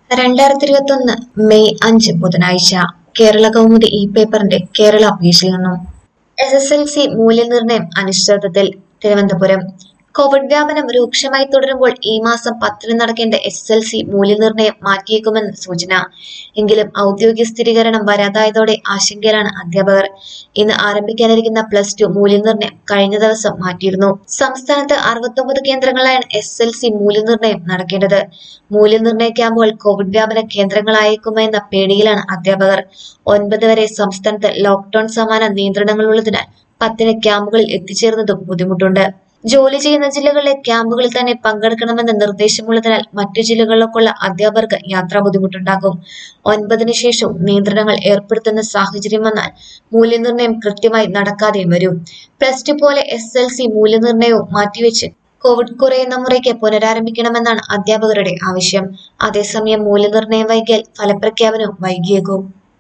രണ്ടായിരത്തി ഇരുപത്തി ഒന്ന് മെയ് അഞ്ച് ബുധനാഴ്ച കേരള കൗമുദി ഈ പേപ്പറിന്റെ കേരള പേജിൽ നിന്നും എസ് എസ് എൽ സി മൂല്യനിർണ്ണയം അനിശ്ചിതത്വത്തിൽ തിരുവനന്തപുരം കോവിഡ് വ്യാപനം രൂക്ഷമായി തുടരുമ്പോൾ ഈ മാസം പത്തിന് നടക്കേണ്ട എസ് എസ് എൽ സി മൂല്യനിർണ്ണയം മാറ്റിയേക്കുമെന്ന് സൂചന എങ്കിലും ഔദ്യോഗിക സ്ഥിരീകരണം വരാതായതോടെ ആശങ്കയിലാണ് അധ്യാപകർ ഇന്ന് ആരംഭിക്കാനിരിക്കുന്ന പ്ലസ് ടു മൂല്യനിർണ്ണയം കഴിഞ്ഞ ദിവസം മാറ്റിയിരുന്നു സംസ്ഥാനത്ത് അറുപത്തൊമ്പത് കേന്ദ്രങ്ങളിലാണ് എസ് എൽ സി മൂല്യനിർണ്ണയം നടക്കേണ്ടത് മൂല്യനിർണ്ണയ ക്യാമ്പുകൾ കോവിഡ് വ്യാപന കേന്ദ്രങ്ങളായേക്കുമോ എന്ന പേടിയിലാണ് അധ്യാപകർ ഒൻപത് വരെ സംസ്ഥാനത്ത് ലോക്ക്ഡൌൺ സമാന നിയന്ത്രണങ്ങളുള്ളതിനാൽ പത്തിന് ക്യാമ്പുകളിൽ എത്തിച്ചേർന്നതും ബുദ്ധിമുട്ടുണ്ട് ജോലി ചെയ്യുന്ന ജില്ലകളിലെ ക്യാമ്പുകളിൽ തന്നെ പങ്കെടുക്കണമെന്ന നിർദ്ദേശമുള്ളതിനാൽ മറ്റു ജില്ലകളിലേക്കുള്ള അധ്യാപകർക്ക് യാത്രാ ബുദ്ധിമുട്ടുണ്ടാകും ഒൻപതിനു ശേഷവും നിയന്ത്രണങ്ങൾ ഏർപ്പെടുത്തുന്ന സാഹചര്യം വന്നാൽ മൂല്യനിർണ്ണയം കൃത്യമായി നടക്കാതെയും വരും പ്ലസ് ടു പോലെ എസ് എൽ സി മൂല്യനിർണ്ണയവും മാറ്റിവെച്ച് കോവിഡ് കുറയുന്ന മുറയ്ക്ക് പുനരാരംഭിക്കണമെന്നാണ് അധ്യാപകരുടെ ആവശ്യം അതേസമയം മൂല്യനിർണ്ണയം വൈകിയാൽ ഫലപ്രഖ്യാപനവും വൈകിയേക്കും